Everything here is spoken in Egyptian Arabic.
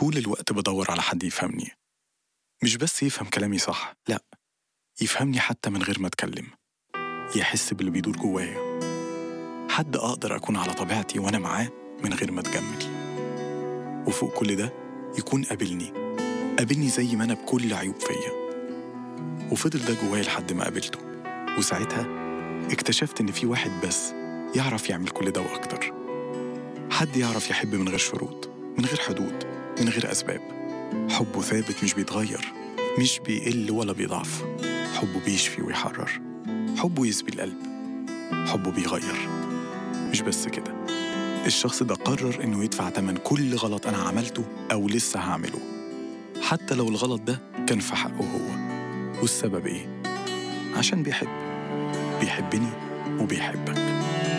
طول الوقت بدور على حد يفهمني مش بس يفهم كلامي صح لأ يفهمني حتى من غير ما أتكلم يحس باللي بيدور جوايا حد أقدر أكون على طبيعتي وأنا معاه من غير ما أتجمل وفوق كل ده يكون قابلني قابلني زي ما أنا بكل عيوب فيا وفضل ده جوايا لحد ما قابلته وساعتها اكتشفت إن في واحد بس يعرف يعمل كل ده وأكتر حد يعرف يحب من غير شروط من غير حدود من غير أسباب حبه ثابت مش بيتغير مش بيقل ولا بيضعف حبه بيشفي ويحرر حبه يسبي القلب حبه بيغير مش بس كده الشخص ده قرر إنه يدفع تمن كل غلط أنا عملته أو لسه هعمله حتى لو الغلط ده كان في حقه هو والسبب إيه؟ عشان بيحب بيحبني وبيحبك